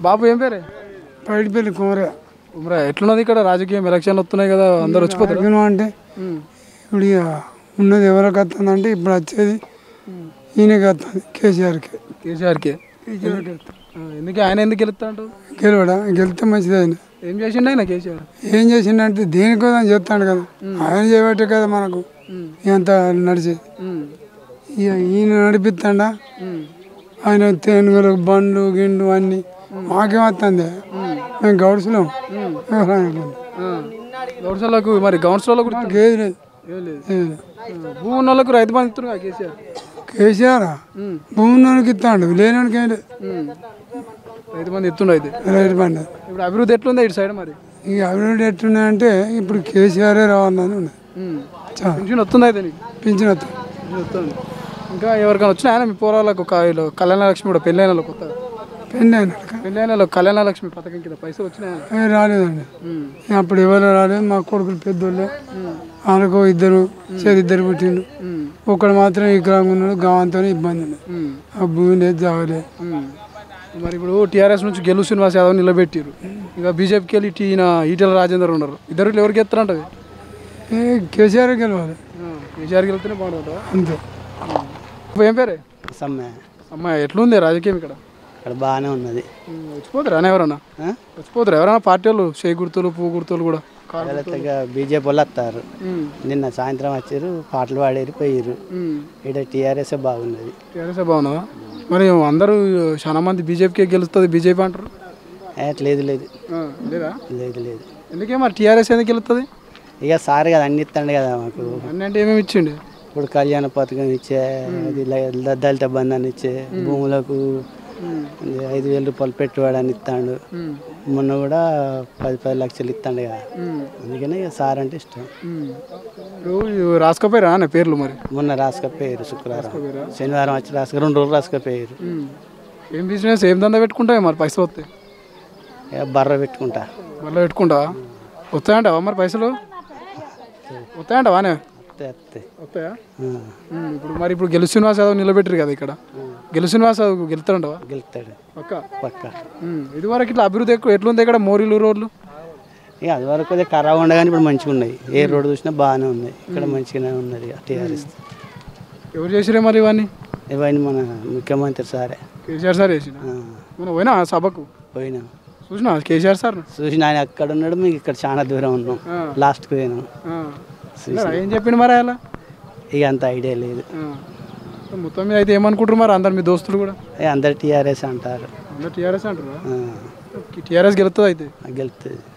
బాబు ఏం పేరే బయటపల్లి కుమరే ఉమ్రా ఎట్లున్నది ఇక్కడ రాజకీయం ఎలక్షన్లు వస్తున్నాయి కదా అందరు వచ్చిపోతారు అడిగిన అంటే ఇప్పుడు ఇక ఉన్నది ఎవరికి వస్తుందంటే ఇప్పుడు వచ్చేది ఈయనకి వస్తుంది కేసీఆర్కి కేసీఆర్కి కేసీఆర్కి వస్తుంది. ఎందుకు ఆయన ఎందుకు గెలుస్తా అంటావు గెలవడా గెలిస్తే మంచిది ఆయన ఏం చేసిండు ఆయన కేసీఆర్ ఏం చేసిండంటే దేనికోసం చెప్తాడు కదా ఆయన చేయబట్టే కదా మనకు ఎంత నడిచేది ఇక ఈయన నడిపిస్తాడా ఆయన తేనుగులు బండ్లు గిండ్లు అన్నీ మాకేమవుతుంది మేము గౌడ్స్లో గౌడ్సలకు మరి గౌడ్సలకు కూడా మాకు ఏది లేదు ఏం లేదు ఏది లేదు. భూమి ఉన్న వాళ్ళకు రైతు బంధు ఇస్తున్నారు కేసీఆర్ కేసీఆర్ భూమి ఉన్నోనికి ఇస్తాడు లేనివానికి ఏంటి ఉమ్. రైతు బంధు ఇస్తుండు అయితే రైతు బండి ఇప్పుడు అభివృద్ధి ఎట్లుంది ఇటు సైడ్ మరి ఇక అభివృద్ధి ఎట్టున్నాయంటే ఇప్పుడు కేసీఆరే రావాలని ఉన్నది ఉమ్. చాలా పెన్షన్ వస్తుంది అయితే నీకు పింఛన్ వస్తుంది పెన్షన్ వస్తుంది ఇంకా ఎవరికైనా వచ్చినా ఆయన మీ పోరాలకు కాయలు కళ్యాణ లక్ష్మి కూడా పెళ్ళైన వాళ్ళకి కొత్త పెళ్ళి అయినాక పెళ్ళైన వాళ్ళకి కళ్యాణ లక్ష్మి పథకం కింద పైసలు వచ్చినాయి ఏ రాలేదండి అప్పుడు ఎవరు రాలేదు మా కొడుకులు పెద్దోళ్ళే వాళ్ళకు ఇద్దరు సరే ఇద్దరు పుట్టిండు ఒకడు మాత్రం ఈ గ్రామం ఉన్నాడు గ్రామంతో ఇబ్బంది ఉంది ఆ భూమి లేదు జాగలేదు మరి ఇప్పుడు టీఆర్ఎస్ నుంచి గెలు శ్రీనివాస్ యాదవ్ నిలబెట్టారు ఇక బీజేపీకి వెళ్ళి ఇటు ఈయన ఈటెల రాజేందర్ ఉన్నారు ఇద్దరు ఎవరికి ఎత్తారంటది ఏ కేసీఆర్ గెలవాలి కేసీఆర్కి వెళ్తేనే బాగుంటుందా అంతే ఏం పేరే సమ్మె అమ్మాయి ఎట్లుంది రాజకీయం ఇక్కడ ఇక్కడ బాగానే ఉన్నది ఉమ్, వచ్చిపోతారా అని ఎవరన్నా ఆ? వచ్చిపోతారు ఎవరైనా పార్టీ వాళ్ళు చేయి గుర్తులు పువ్వు గుర్తులు కూడా కారు వెళతగా బీజేపీ వాళ్ళు వస్తారు ఉమ్, నిన్న సాయంత్రం వచ్చారు పాటలు పాడారు పోయారు ఉమ్. ఇక్కడ టీఆర్ఎస్ బాగున్నది టీఆర్ఎస్ బాగున్నదా మరి అందరూ చాలా మంది బీజేపీకే గెలుస్తుంది బీజేపీ అంటారు ఏ, లేదు లేదు ఆ, లేదా లేదు లేదు ఎందుకే మరి టీఆర్ఎస్ ఎందుకు గెలుస్తుంది ఇక సార్ కదా అన్ని ఇస్తాడు కదా మాకు అన్నీ అంటే ఏమేమి ఇచ్చిండు ఇప్పుడు కళ్యాణ పథకం ఇచ్చే అది ల- దళిత బంధాన్ని ఇచ్చే భూములకు ఇది ఐదు వేల రూపాయలు పెట్టుబడి ఇస్తాడు ఉమ్, మొన్న కూడా పది పది లక్షలు ఇస్తాడు కదా ఉమ్, అందుకనే ఇక సార్ అంటే ఇష్టం ఉమ్. ఇప్పుడు ఇవి రాసుకపోయారా అన్న పేర్లు మరి మొన్న రాసుకపోయారు శుక్రవారం శనివారం వచ్చి రాసుక రెండు రోజులు రాసుకపోయారు ఉమ్. ఏం బిజినెస్ ఏం దందా పెట్టుకుంటావు మరి పైసలు వస్తాయి ఇక బర్ర పెట్టుకుంటా మళ్ళీ పెట్టుకుంటావా వస్తాయంటావా మరి పైసలు వస్తాయంటావా అనే వస్తాయి, వస్తాయి. వస్తాయా ఆ, ఉమ్, ఇప్పుడు మరి ఇప్పుడు గెలు శ్రీనివాస్ యాదవ్ నిలబెట్టారు కదా ఇక్కడ గెలు శ్రీనివాస్ యాదవ్ గెలుతాడంటావా గెలుస్తాడు పక్క పక్క ఇదివరకు ఇట్లా అభివృద్ధి ఎక్కువ ఎట్లుంది ఇక్కడ మోరీలు రోడ్లు ఇక అది వరకు కొద్దిగా ఖరాబ్ ఉండగానే ఇప్పుడు మంచిగా ఉన్నాయి ఏ రోడ్డు చూసినా బాగానే ఉన్నాయి ఇక్కడ మంచిగానే ఉన్నది టీఆర్ఎస్ ఎవరు చేసిరే మరి ఇవన్నీ ఇవన్నీ మన ముఖ్యమంత్రి సారే కేసీఆర్ సార్ చేసిన ఆ, మనం పోయినా ఆ సభకు పోయినాం చూసినా కేసీఆర్ సార్ చూసిన ఆయన అక్కడ ఉన్నాడు మీకు ఇక్కడ చాలా దూరం ఉన్నాం ఆ. లాస్ట్కి పోయినాం ఏం చెప్పిండు మరి అలా ఇక అంత ఐడియా లేదు మొత్తం మీద అయితే ఏమనుకుంటారు మరి అందరు మీ దోస్తులు కూడా ఇక అందరు టీఆర్ఎస్ అంటారు అందరు టీఆర్ఎస్ అంటారా ఆ, టీఆర్ఎస్ గెలుస్తుంది అయితే గెలుస్తుంది